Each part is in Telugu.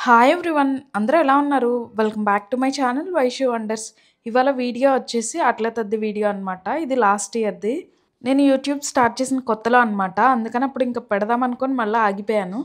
హాయ్ ఎవ్రీవన్ అందరూ ఎలా ఉన్నారు welcome back to my channel Vaishu wonders ఇవాళ వీడియో వచ్చేసి అట్ల తద్ది వీడియో అనమాట ఇది లాస్ట్ ఇయర్ది నేను యూట్యూబ్ స్టార్ట్ చేసిన కొత్తలో అనమాట అందుకని అప్పుడు ఇంకా పెడదాం అనుకొని మళ్ళీ ఆగిపోయాను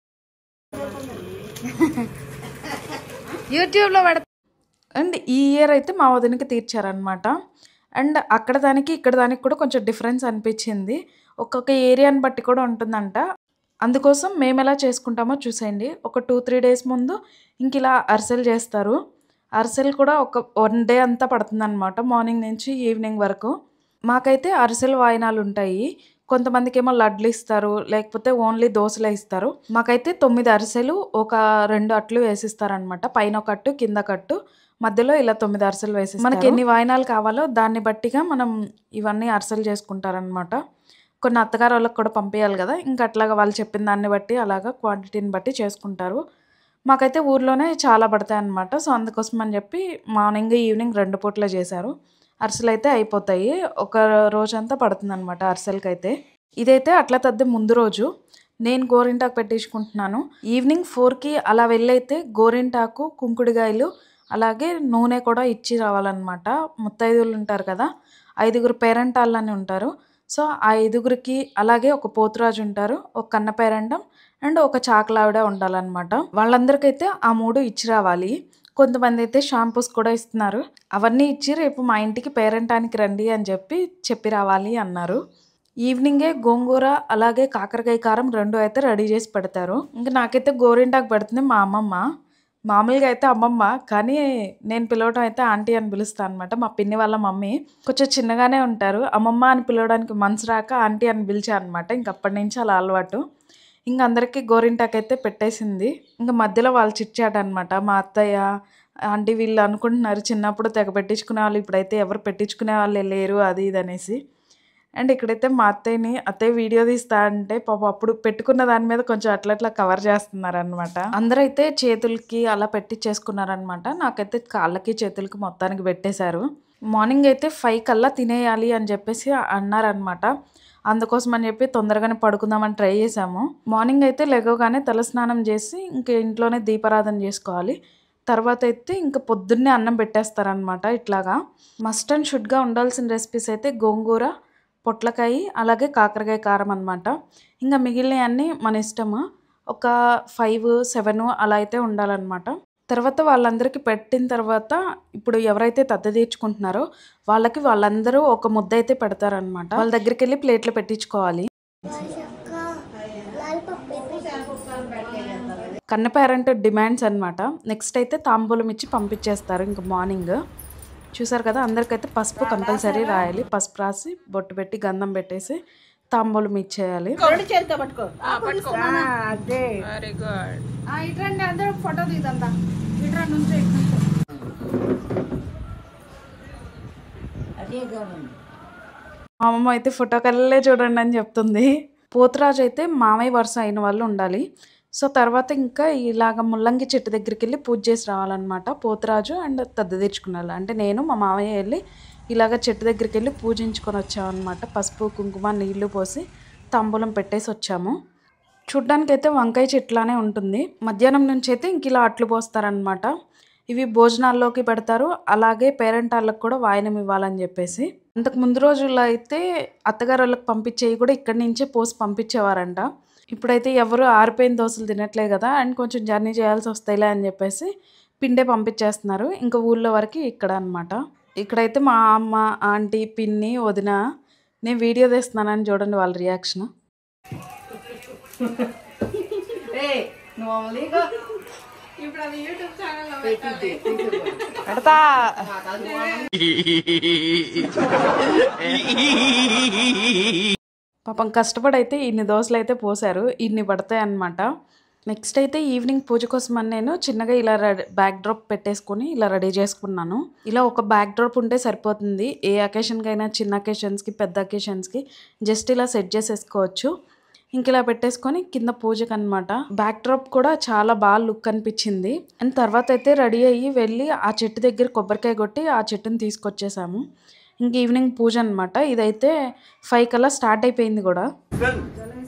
యూట్యూబ్లో పెడ అండ్ ఈ ఇయర్ అయితే మా వదినకి తీర్చారనమాట అండ్ అక్కడ దానికి ఇక్కడ దానికి కూడా కొంచెం డిఫరెన్స్ అనిపించింది ఒక్కొక్క ఏరియాని బట్టి కూడా ఉంటుందంట అందుకోసం మేము ఎలా చేసుకుంటామో చూసేయండి ఒక టూ త్రీ డేస్ ముందు ఇంక ఇలా అరిసెలు చేస్తారు అరిసెలు కూడా ఒక వన్ డే అంతా పడుతుందన్నమాట మార్నింగ్ నుంచి ఈవినింగ్ వరకు మాకైతే అరిసెలు వాయినాలు ఉంటాయి కొంతమందికి ఏమో లడ్లు ఇస్తారు లేకపోతే ఓన్లీ దోశలే ఇస్తారు మాకైతే తొమ్మిది అరిసెలు ఒక రెండు అట్లు వేసిస్తారనమాట పైన ఒక అట్టు కింద కట్టు మధ్యలో ఇలా తొమ్మిది అరిసెలు వేసి మనకి ఎన్ని వాయినాలు కావాలో దాన్ని బట్టిగా మనం ఇవన్నీ అరిసెలు చేసుకుంటారనమాట కొన్ని అత్తగారు వాళ్ళకి కూడా పంపించాలి కదా ఇంకా అట్లాగా వాళ్ళు చెప్పిన దాన్ని బట్టి అలాగా క్వాంటిటీని బట్టి చేసుకుంటారు మాకైతే ఊర్లోనే చాలా పడతాయి అన్నమాట సో అందుకోసం అని చెప్పి మార్నింగ్ ఈవినింగ్ రెండు పూట్ల చేశారు అరిసెలు అయితే అయిపోతాయి ఒక రోజంతా పడుతుంది అనమాట అరిసెలకి అయితే ఇదైతే అట్లా తద్ది ముందు రోజు నేను గోరింటాకు పెట్టించుకుంటున్నాను ఈవినింగ్ ఫోర్కి అలా వెళ్ళైతే గోరింటాకు కుంకుడుగాయలు అలాగే నూనె కూడా ఇచ్చి రావాలన్నమాట ముత్తైదువులు ఉంటారు కదా ఐదుగురు పేరెంటాళ్ళని ఉంటారు సో ఆ ఐదుగురికి అలాగే ఒక పోతురాజు ఉంటారు ఒక కన్న పేరంటం అండ్ ఒక చాకలావిడ ఉండాలన్నమాట వాళ్ళందరికైతే ఆ మూడు ఇచ్చి రావాలి కొంతమంది అయితే షాంపూస్ కూడా ఇస్తున్నారు అవన్నీ ఇచ్చి రేపు మా ఇంటికి పేరెంటానికి రండి అని చెప్పి చెప్పి రావాలి అన్నారు ఈవినింగే గోంగూర అలాగే కాకరకాయ కారం రెండు అయితే రెడీ చేసి పెడతారు ఇంకా నాకైతే గోరింటాకు పెడుతుంది మా అమ్మమ్మ మామూలుగా అయితే అమ్మమ్మ కానీ నేను పిలవడం అయితే ఆంటీ అని పిలుస్తాను అనమాట మా పిన్ని వాళ్ళ మమ్మీ కొంచెం చిన్నగానే ఉంటారు అమ్మమ్మ అని పిలవడానికి మనసు రాక ఆంటీ అని పిలిచా అనమాట ఇంక అప్పటి నుంచి అలా అలవాటు ఇంక అందరికీ గోరింటాకు అయితే పెట్టేసింది ఇంకా మధ్యలో వాళ్ళు చిట్చాడు అనమాట మా అత్తయ్య ఆంటీ వీళ్ళు అనుకుంటున్నారు చిన్నప్పుడు తెగ పెట్టించుకునే వాళ్ళు ఇప్పుడైతే ఎవరు పెట్టించుకునే వాళ్ళే లేరు అది ఇది అనేసి అండ్ ఇక్కడైతే మా అత్తయ్యని అత్తయ్య వీడియో తీస్తా అంటే పాప అప్పుడు పెట్టుకున్న దాని మీద కొంచెం అట్లా అట్లా కవర్ చేస్తున్నారు అనమాట అందరైతే చేతులకి అలా పెట్టి చేసుకున్నారనమాట నాకైతే కాళ్ళకి చేతులకి మొత్తానికి పెట్టేశారు మార్నింగ్ అయితే ఫైవ్ కల్లా తినేయాలి అని చెప్పేసి అన్నారనమాట అందుకోసం అని చెప్పి తొందరగానే పడుకుందామని ట్రై చేసాము మార్నింగ్ అయితే లెగవగానే తలస్నానం చేసి ఇంక ఇంట్లోనే దీపారాధన చేసుకోవాలి తర్వాత అయితే ఇంకా పొద్దున్నే అన్నం పెట్టేస్తారనమాట ఇట్లాగా మస్ట్ అండ్ షుడ్గా ఉండాల్సిన రెసిపీస్ అయితే గోంగూర పొట్లకాయ అలాగే కాకరకాయ కారం అనమాట ఇంకా మిగిలినవన్నీ మన ఇష్టము ఒక ఫైవ్ సెవెన్ అలా అయితే ఉండాలన్నమాట తర్వాత వాళ్ళందరికీ పెట్టిన తర్వాత ఇప్పుడు ఎవరైతే తద్ద తీర్చుకుంటున్నారో వాళ్ళకి వాళ్ళందరూ ఒక ముద్ద అయితే పెడతారనమాట వాళ్ళ దగ్గరికి వెళ్ళి ప్లేట్లు పెట్టించుకోవాలి కన్న పేరెంట్ డిమాండ్స్ అనమాట నెక్స్ట్ అయితే తాంబూలం ఇచ్చి పంపించేస్తారు ఇంకా మార్నింగ్ చూసారు కదా అందరికైతే పసుపు కంపల్సరీ రాయాలి పసుపు రాసి బొట్టు పెట్టి గంధం పెట్టేసి తాంబూలం ఇచ్చేయాలి రెండు చేతితో పట్టుకో ఆ, అదే వెరీ గుడ్ ఇట్రండి అందరూ ఫోటో తీదంతా ఇట్రండి నుంచి అదే కావాలి మా అమ్మమ్మ అయితే ఫోటో కల్లే చూడండి అని చెప్తుంది పోతురాజు అయితే మామయ్య వరుస అయిన వాళ్ళు ఉండాలి సో తర్వాత ఇంకా ఇలాగ ముల్లంగి చెట్టు దగ్గరికి వెళ్ళి పూజ చేసి రావాలన్నమాట పోతురాజు అండ్ తద్ద తెచ్చుకున్నారు అంటే నేను మా మామయ్య వెళ్ళి ఇలాగ చెట్టు దగ్గరికి వెళ్ళి పూజించుకొని వచ్చామన్నమాట పసుపు కుంకుమ నీళ్లు పోసి తాంబూలం పెట్టేసి వచ్చాము చూడ్డానికైతే వంకాయ చెట్లానే ఉంటుంది మధ్యాహ్నం నుంచి అయితే ఇంక ఇలా అట్లు పోస్తారనమాట ఇవి భోజనాల్లోకి పెడతారు అలాగే పేరెంట్ వాళ్ళకి కూడా వాయనం ఇవ్వాలని చెప్పేసి అంతకు ముందు రోజుల్లో అయితే అత్తగారు వాళ్ళకి పంపించేవి కూడా ఇక్కడి నుంచే పోసి పంపించేవారంట ఇప్పుడైతే ఎవరు ఆరిపోయిన దోశలు తినట్లే కదా అండ్ కొంచెం జర్నీ చేయాల్సి వస్తాయిలే అని చెప్పేసి పిండే పంపించేస్తున్నారు ఇంకా ఊళ్ళో వరకు ఇక్కడ అనమాట ఇక్కడైతే మా అమ్మ ఆంటీ పిన్ని వదిన నేను వీడియో తీస్తున్నానని చూడండి వాళ్ళ రియాక్షన్ పెడతా పాపం కష్టపడి అయితే ఇన్ని దోశలు అయితే పోసారు ఇన్ని పడతాయి అన్నమాట నెక్స్ట్ అయితే ఈవినింగ్ పూజ కోసం అని నేను చిన్నగా ఇలా రెడీ బ్యాక్ డ్రాప్ పెట్టేసుకొని ఇలా రెడీ చేసుకున్నాను ఇలా ఒక బ్యాక్ డ్రాప్ ఉంటే సరిపోతుంది ఏ అకేషన్కి అయినా చిన్న అకేషన్స్కి పెద్ద అకేషన్స్కి జస్ట్ ఇలా సెట్ చేసేసుకోవచ్చు ఇంక ఇలా పెట్టేసుకొని కింద పూజకి అనమాట బ్యాక్ డ్రాప్ కూడా చాలా బాగా లుక్ అనిపించింది అండ్ తర్వాత అయితే రెడీ అయ్యి వెళ్ళి ఆ చెట్టు దగ్గర కొబ్బరికాయ కొట్టి ఆ చెట్టుని తీసుకొచ్చేసాము ఇంక ఈవినింగ్ పూజ అనమాట ఇదైతే ఫైవ్ కల్లా స్టార్ట్ అయిపోయింది కూడా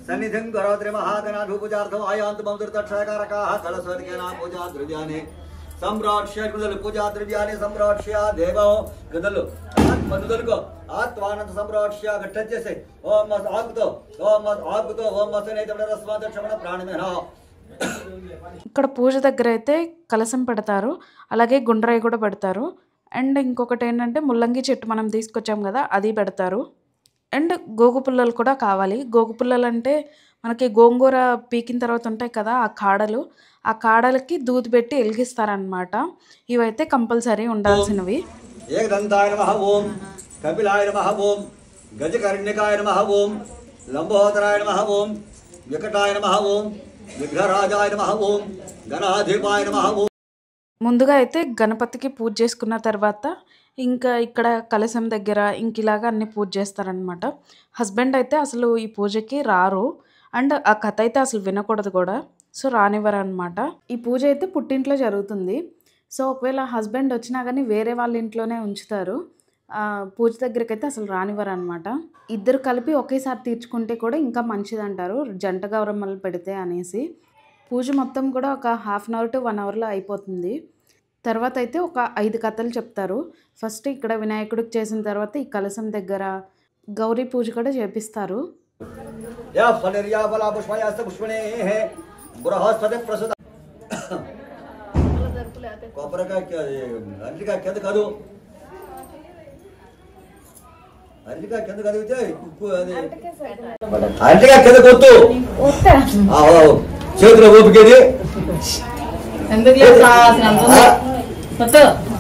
సన్నిధిం గరోత్రి మహాగణాధిపూజార్థం ఆయాంతు మంత్రితక్షకారకాः కలస్వతికేనా పూజా ద్రవ్యాన్ని సంరాక్ష్య కృదలు పూజా ద్రవ్యాన్ని సంరాక్ష్య దేవం కృదలు మధుదలుకో ఆత్మానంద సంరాక్ష్య గట్టం చేసే ఓం మస్ ఆకుతో ఓం మస్ ఆకుతో ఓం మసనైతే రస్మాత క్షమణ ప్రాణమేనా ఇక్కడ పూజ దగ్గర అయితే కలసం పెడతారు అలాగే గుండ్రాయి కూడా పెడతారు అండ్ ఇంకొకటి ఏంటంటే ముల్లంగి చెట్టు మనం తీసుకొచ్చాం కదా అది పెడతారు అండ్ గోగు పుల్లలు కూడా కావాలి గోగు పుల్లలు అంటే మనకి గోంగూర పీకిన తర్వాత ఉంటాయి కదా ఆ కాడలు ఆ కాడలకి దూది పెట్టి వెలిగిస్తారనమాట ఇవైతే కంపల్సరీ ఉండాల్సినవి ఏకదంతాయ నమః ఓం కపిలాయ నమః ఓం గజకర్ణికాయ నమః ఓం లంబోదరాయ నమః ఓం వికటాయ నమః ఓం విఘ్నరాజాయ నమః ఓం గణాధిపాయ నమః ఓం ముందుగా అయితే గణపతికి పూజ చేసుకున్న తర్వాత ఇంకా ఇక్కడ కలశం దగ్గర ఇంక ఇలాగా అన్ని పూజ చేస్తారనమాట హస్బెండ్ అయితే అసలు ఈ పూజకి రారు అండ్ ఆ కథ అయితే అసలు వినకూడదు కూడా సో రానివ్వరు అనమాట ఈ పూజ అయితే పుట్టింట్లో జరుగుతుంది సో ఒకవేళ హస్బెండ్ వచ్చినా కానీ వేరే వాళ్ళ ఇంట్లోనే ఉంచుతారు ఆ, పూజ దగ్గరికి అయితే అసలు రానివ్వరు అనమాట ఇద్దరు కలిపి ఒకేసారి తీర్చుకుంటే కూడా ఇంకా మంచిది అంటారు జంట గౌరమ్మలు పెడితే అనేసి పూజ మొత్తం కూడా ఒక half an hour to one అవర్లో అయిపోతుంది తర్వాత అయితే ఒక ఐదు కథలు చెప్తారు ఫస్ట్ ఇక్కడ వినాయకుడికి చేసిన తర్వాత ఈ కలశం దగ్గర గౌరీ పూజ కూడా చేపిస్తారు యా ఫలిర్యా ఫలా పుష్పయాస్త పుష్పణేః బృహస్పతి ప్రసుత కొబ్బరికాయ అరటికాయ కింద కాదు అరటికాయ కింద కదిగితే ఉప్పు అది అరటికాయ కింద కొట్టు ఆ, ఆ, చేతిలో ఓపికేది ఎందుకు చేస్తావు కొట్టు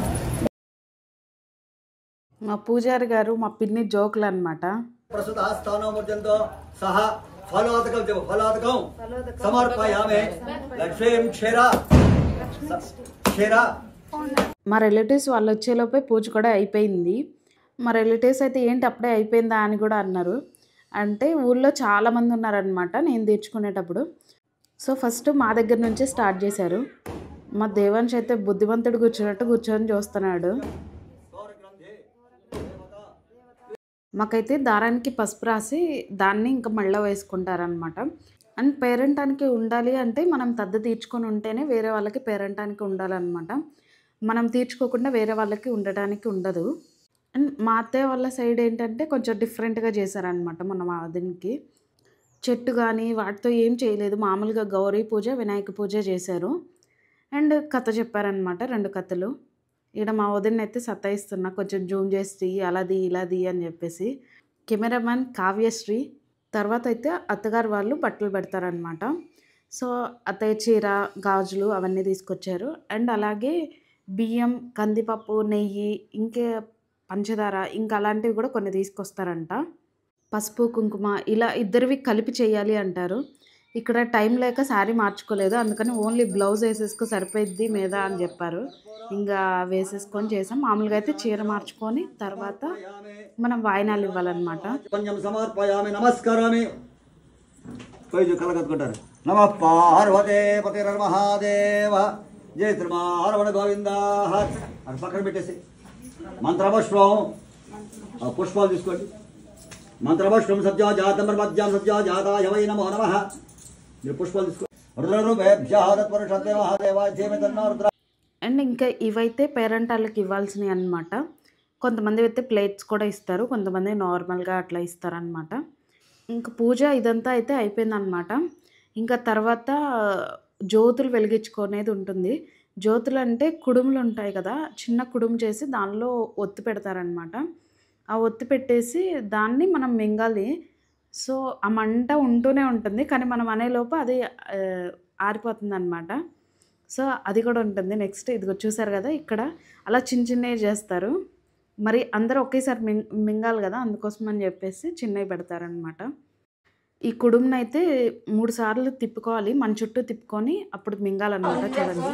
మా పూజారి గారు మా పిన్ని జోకులు అనమాట ప్రస్తుత స్థానమూర్జంతో సహా ఫలోదకం చెప్పు ఫలోదకం సమర్పయామే లక్ష్మీం క్షీర క్షీర మా రిలేటివ్స్ వాళ్ళు వచ్చేలోపే పూజ కూడా అయిపోయింది మా రిలేటివ్స్ అయితే ఏంటి అప్పుడే అయిపోయిందా అని కూడా అన్నారు అంటే ఊళ్ళో చాలామంది ఉన్నారనమాట నేను తీర్చుకునేటప్పుడు సో ఫస్ట్ మా దగ్గర నుంచే స్టార్ట్ చేశారు మా దేవాంశ్ అయితే బుద్ధిమంతుడు కూర్చున్నట్టు కూర్చొని చూస్తున్నాడు మాకైతే దారానికి పసుపు రాసి దాన్ని ఇంకా మళ్ళీ వేసుకుంటారనమాట అండ్ పేరెంటానికి ఉండాలి అంటే మనం తద్ద తీర్చుకొని ఉంటేనే వేరే వాళ్ళకి పేరెంటానికి ఉండాలన్నమాట మనం తీర్చుకోకుండా వేరే వాళ్ళకి ఉండడానికి ఉండదు అండ్ మా అత్తయ్య వాళ్ళ సైడ్ ఏంటంటే కొంచెం డిఫరెంట్గా చేశారనమాట మన మా వదినకి చెట్టు కానీ వాటితో ఏం చేయలేదు మామూలుగా గౌరీ పూజ వినాయక పూజ చేశారు అండ్ కథ చెప్పారనమాట రెండు కథలు ఇక్కడ మా వదిన అయితే సతాయిస్తున్నా కొంచెం జూమ్ చేసి అలాది ఇలాది అని చెప్పేసి కెమెరామ్యాన్ కావ్యశ్రీ తర్వాత అయితే అత్తగారు వాళ్ళు బట్టలు పెడతారనమాట సో అత్తయ్య చీర గాజులు అవన్నీ తీసుకొచ్చారు అండ్ అలాగే బియ్యం కందిపప్పు నెయ్యి ఇంకే పంచదార ఇంకా అలాంటివి కూడా కొన్ని తీసుకొస్తారంట పసుపు కుంకుమ ఇలా ఇద్దరివి కలిపి చేయాలి అంటారు ఇక్కడ టైం లేక శారీ మార్చుకోలేదు అందుకని ఓన్లీ బ్లౌజ్ వేసేసుకో సరిపోయిద్ది మీద అని చెప్పారు ఇంకా వేసేసుకొని చేసాం మామూలుగా అయితే చీర మార్చుకొని తర్వాత మనం వాయినాలు ఇవ్వాలన్నమాట పంచం సమర్పయామి నమస్కారామి పోయి కలగత్తుకుంటారు నమ పార్వతే పతిర మహాదేవ జయ శ్రీమారవణ గోవింద అది పక్కన పెట్టేసి మంత్రపుష్పం ఆ పుష్పాలు తీసుకోండి మంత్రపుష్పం సత్యా జాతం మధ్యాం సత్యా జాతాయ వై నమో నమ మీరు పుష్పాలు తీసుకోండి రుద్రరూపేభ్య తత్పరుషత్తే మహాదేవ జయమి తన్నా రుద్ర అండ్ ఇంకా ఇవైతే పేరెంట్ వాళ్ళకి ఇవ్వాల్సినవి అనమాట కొంతమంది అయితే ప్లేట్స్ కూడా ఇస్తారు కొంతమంది నార్మల్గా అట్లా ఇస్తారనమాట ఇంకా పూజ ఇదంతా అయితే అయిపోయిందనమాట ఇంకా తర్వాత జ్యోతులు వెలిగించుకునేది ఉంటుంది జ్యోతులు అంటే కుడుములు ఉంటాయి కదా చిన్న కుడుము చేసి దానిలో ఒత్తి పెడతారనమాట ఆ ఒత్తి పెట్టేసి దాన్ని మనం మింగాలి సో ఆ మంట ఉంటూనే ఉంటుంది కానీ మనం అనేలోపు అది ఆరిపోతుంది అనమాట సో అది కూడా ఉంటుంది నెక్స్ట్ ఇదిగో చూసారు కదా ఇక్కడ అలా చిన్న చిన్నవి చేస్తారు మరి అందరూ ఒకేసారి మింగ్ మింగాలి కదా అందుకోసం అని చెప్పేసి చిన్నవి పెడతారనమాట ఈ కుడుమునైతే మూడు సార్లు తిప్పుకోవాలి మన చుట్టూ తిప్పుకొని అప్పుడు మింగాలన్నమాట చూడండి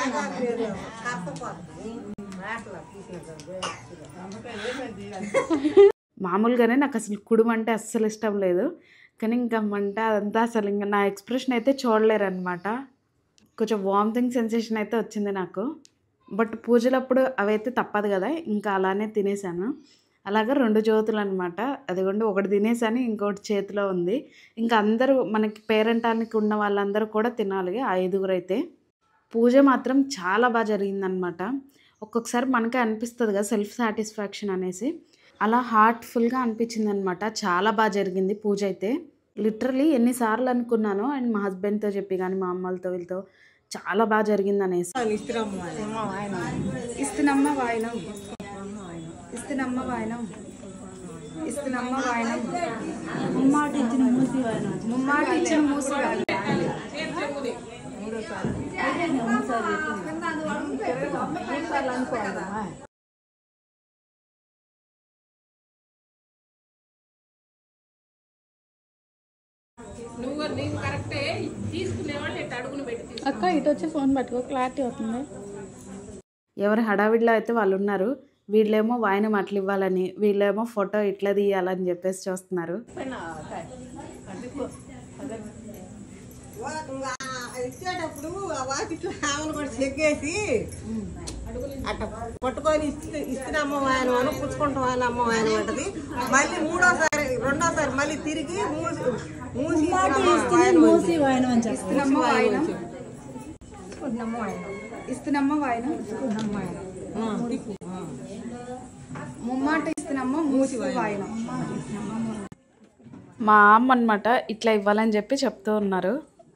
మామూలుగానే నాకు అసలు కుడుము అంటే అస్సలు ఇష్టం లేదు కానీ ఇంకా మంట అదంతా అసలు ఇంకా నా ఎక్స్ప్రెషన్ అయితే చూడలేరనమాట కొంచెం వామిటింగ్ సెన్సేషన్ అయితే వచ్చింది నాకు బట్ పూజలప్పుడు అవైతే తప్పదు కదా ఇంకా అలానే తినేసాను అలాగా రెండు జ్యోతులు అనమాట అదిగోండి ఒకటి తినేసని ఇంకోటి చేతిలో ఉంది ఇంకా అందరూ మనకి పేరెంటానికి ఉన్న వాళ్ళందరూ కూడా తినాలి ఆ ఐదుగురు అయితే పూజ మాత్రం చాలా బాగా జరిగిందనమాట ఒక్కొక్కసారి మనకే అనిపిస్తుంది కదా సెల్ఫ్ సాటిస్ఫాక్షన్ అనేసి అలా హార్ట్ఫుల్గా అనిపించింది అనమాట చాలా బాగా జరిగింది పూజ అయితే లిటరలీ ఎన్నిసార్లు అనుకున్నాను అండ్ మా హస్బెండ్తో చెప్పి కానీ మా అమ్మలతో వీళ్ళతో చాలా బాగా జరిగింది అనేసి ఇస్తున్నమ్మ వాయనం ఇస్తున్నమ్మ వాయనం ఇస్తున్నమ్మ వాయనం ముమ్మాట ఇచ్చిన మూసి వాయనం ముమ్మాట ఇచ్చిన మూసి వాయనం అక్క ఇటు వచ్చి ఫోన్ పట్టుకో క్లారిటీ అవుతుంది ఎవరి హడావిడిలో అయితే వాళ్ళు ఉన్నారు వీళ్ళేమో వాయనం అట్లా ఇవ్వాలని వీళ్ళేమో ఫోటో ఇట్లా తీయాలని చెప్పేసి చూస్తున్నారు ఇచ్చేటప్పుడు ఆ వాకిట్లో ఆమెను కూడా చెక్కేసి అట్ట పట్టుకొని ఇస్తే ఇస్తున్న అమ్మవాయనం అని పుచ్చుకుంటాం అని అమ్మవాయనం అంటది మళ్ళీ మూడోసారి రెండోసారి మళ్ళీ తిరిగి మూసి మూసి మూసి వాయనం అని ఇస్తున్నమ్మ వాయనం ఇస్తున్నమ్మ వాయనం ఇస్తున్నమ్మ వాయనం ఇస్తున్నమ్మ వాయనం ముమ్మాట ఇస్తున్నమ్మ మూసి వాయనం మా అమ్మ అనమాట ఇట్లా ఇవ్వాలని చెప్పి చెప్తూ ఉన్నారు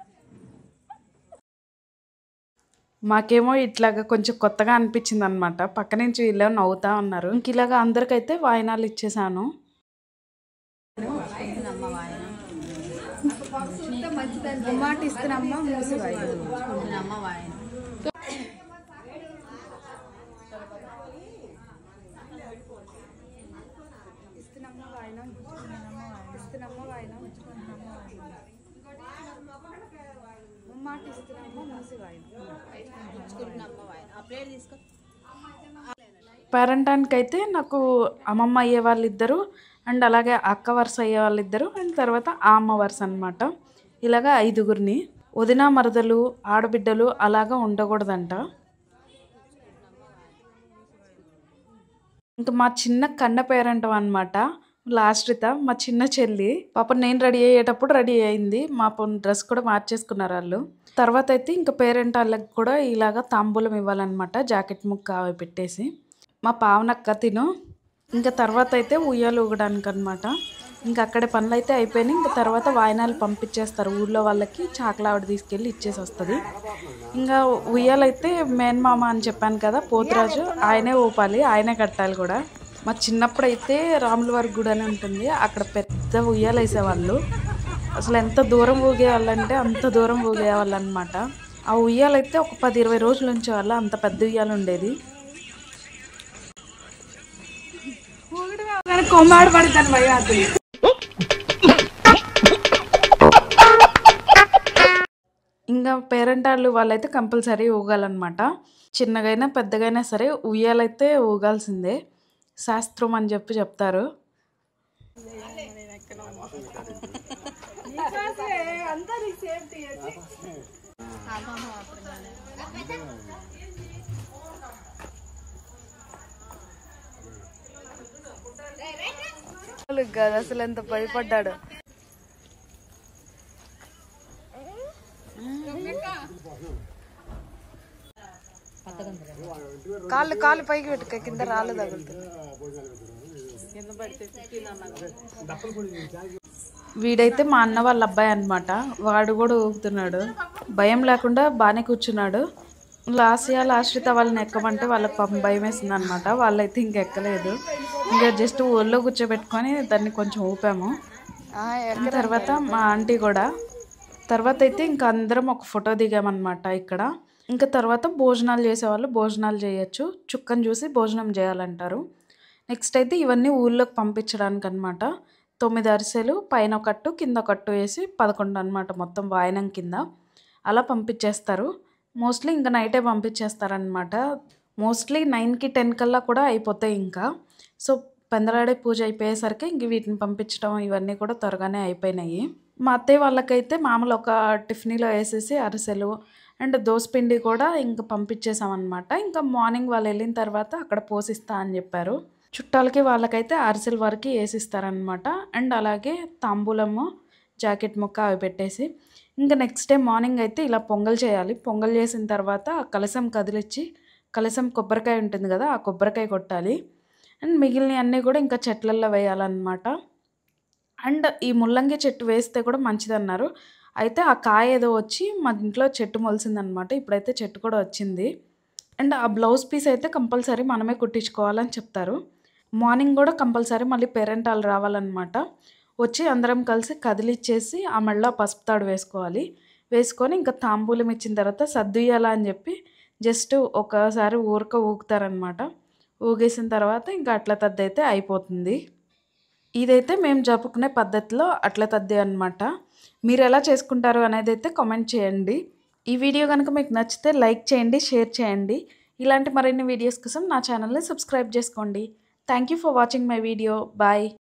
మాకేమో ఇట్లాగా కొంచెం కొత్తగా అనిపించింది అనమాట పక్క నుంచి వీళ్ళు నవ్వుతా ఉన్నారు ఇంక ఇలాగా అందరికైతే వాయినాలు ఇచ్చేసాను ముమ్మాట ఇస్తున్నమ్మ మూసి వాయనం ఇస్తున్నమ్మ వాయనం ఇస్తున్నమ్మ వాయనం ముమ్మాట ఇస్తున్నమ్మ మూసి వాయనం పేరెంటానికి అయితే నాకు అమ్మమ్మ అయ్యే వాళ్ళిద్దరు అండ్ అలాగే అక్క వరుస అయ్యే వాళ్ళిద్దరు అండ్ తర్వాత ఆ అమ్మ వరుస అనమాట ఇలాగా ఐదుగురిని వదిన మరదలు ఆడబిడ్డలు అలాగా ఉండకూడదంట ఇంకా మా చిన్న కన్న పేరెంటం అనమాట లాస్ట్రిత మా చిన్న చెల్లి పాప నేను రెడీ అయ్యేటప్పుడు రెడీ అయింది మా డ్రెస్ కూడా మార్చేసుకున్నారు వాళ్ళు తర్వాత అయితే ఇంకా పేరెంట్ వాళ్ళకి కూడా ఇలాగా తాంబూలం ఇవ్వాలన్నమాట జాకెట్ ముక్క అవి పెట్టేసి మా పావనక్క తిను ఇంకా తర్వాత అయితే ఉయ్యాలు ఊగడానికి అనమాట ఇంకా అక్కడే పనులు అయితే అయిపోయినాయి ఇంకా తర్వాత వాయినాలు పంపించేస్తారు ఊళ్ళో వాళ్ళకి చాకల ఆవిడ తీసుకెళ్ళి ఇచ్చేసి వస్తుంది ఇంకా ఉయ్యాలైతే మేనమామ అని చెప్పాను కదా పోతురాజు ఆయనే ఊపాలి ఆయనే కట్టాలి కూడా మా చిన్నప్పుడు అయితే రాముల వారి గుడి అని ఉంటుంది అక్కడ పెద్ద ఉయ్యాలు వేసేవాళ్ళు అసలు ఎంత దూరం ఊగేవాళ్ళంటే అంత దూరం ఊగేవాళ్ళు అనమాట ఆ ఉయ్యాలైతే ఒక పది ఇరవై రోజులు ఉంచేవాళ్ళు అంత పెద్ద ఉయ్యాలు ఉండేది కొమ్మాడు పడతాను భయ అతను ఇంకా పేరెంట్ వాళ్ళు వాళ్ళైతే కంపల్సరీ ఊగాలన్నమాట చిన్నగైనా పెద్దగైనా సరే ఉయ్యాలైతే ఊగాల్సిందే శాస్త్రం అని చెప్పి చెప్తారు కాదు అసలు ఎంత భయపడ్డాడు కాళ్ళు కాళ్ళు పైకి పెట్టుక కింద రాళ్ళు తగులుతుంది వీడైతే మా అన్న వాళ్ళ అబ్బాయి అన్నమాట వాడు కూడా ఊగుతున్నాడు భయం లేకుండా బాగానే కూర్చున్నాడు లాస్యా లాస్ట్రిత వాళ్ళని ఎక్కమంటే వాళ్ళకి పాపం భయం వేసింది అనమాట వాళ్ళైతే ఇంక ఎక్కలేదు ఇంకా జస్ట్ ఒళ్ళో కూర్చోబెట్టుకొని దాన్ని కొంచెం ఊపాము తర్వాత మా ఆంటీ కూడా తర్వాత అయితే ఇంకా అందరం ఒక ఫోటో దిగామన్నమాట ఇక్కడ ఇంకా తర్వాత భోజనాలు చేసేవాళ్ళు భోజనాలు చేయొచ్చు చుక్కను చూసి భోజనం చేయాలంటారు నెక్స్ట్ అయితే ఇవన్నీ ఊళ్ళోకి పంపించడానికి అనమాట తొమ్మిది అరిసెలు పైన ఒకట్టు కింద ఒకట్టు వేసి పదకొండు అనమాట మొత్తం వాయనం కింద అలా పంపించేస్తారు మోస్ట్లీ ఇంకా నైటే పంపించేస్తారనమాట మోస్ట్లీ నైన్కి టెన్ కల్లా కూడా అయిపోతాయి ఇంకా సో పెందలాడే పూజ అయిపోయేసరికి ఇంక వీటిని పంపించడం ఇవన్నీ కూడా త్వరగానే అయిపోయినాయి మా అత్తయ్య వాళ్ళకైతే మామూలు ఒక టిఫినీలో వేసేసి అరిసెలు అండ్ దోసపిండి కూడా ఇంకా పంపించేసామన్నమాట ఇంకా మార్నింగ్ వాళ్ళు వెళ్ళిన తర్వాత అక్కడ పోసిస్తా అని చెప్పారు చుట్టాలకి వాళ్ళకైతే అరిసెల వరకు వేసిస్తారనమాట అండ్ అలాగే తాంబూలము జాకెట్ ముక్క అవి పెట్టేసి ఇంకా నెక్స్ట్ డే మార్నింగ్ అయితే ఇలా పొంగల్ చేయాలి పొంగల్ చేసిన తర్వాత ఆ కలసం కదిలిచ్చి కలసం కొబ్బరికాయ ఉంటుంది కదా ఆ కొబ్బరికాయ కొట్టాలి అండ్ మిగిలిన అన్నీ కూడా ఇంకా చెట్లల్లో వేయాలన్నమాట అండ్ ఈ ముల్లంగి చెట్టు వేస్తే కూడా మంచిదన్నారు అయితే ఆ కాయ ఏదో వచ్చి మా ఇంట్లో చెట్టు మొలిసిందనమాట ఇప్పుడైతే చెట్టు కూడా వచ్చింది అండ్ ఆ బ్లౌజ్ పీస్ అయితే కంపల్సరీ మనమే కుట్టించుకోవాలని చెప్తారు మార్నింగ్ కూడా కంపల్సరీ మళ్ళీ పేరెంట్ వాళ్ళు రావాలన్నమాట వచ్చి అందరం కలిసి కదిలిచ్చేసి ఆ మెళ్ళ పసుపు తాడు వేసుకోవాలి వేసుకొని ఇంకా తాంబూలం ఇచ్చిన తర్వాత సర్దుయ్యాలా అని చెప్పి జస్ట్ ఒకసారి ఊరక ఊగుతారనమాట ఊగేసిన తర్వాత ఇంకా అట్ల తద్ది అయితే అయిపోతుంది ఇదైతే మేము జరుపుకునే పద్ధతిలో అట్ల తద్ది అనమాట మీరు ఎలా చేసుకుంటారు అనేది అయితే కామెంట్ చేయండి ఈ వీడియో కనుక మీకు నచ్చితే లైక్ చేయండి షేర్ చేయండి ఇలాంటి మరిన్ని వీడియోస్ కోసం నా ఛానల్ని సబ్స్క్రైబ్ చేసుకోండి thank you for watching my video bye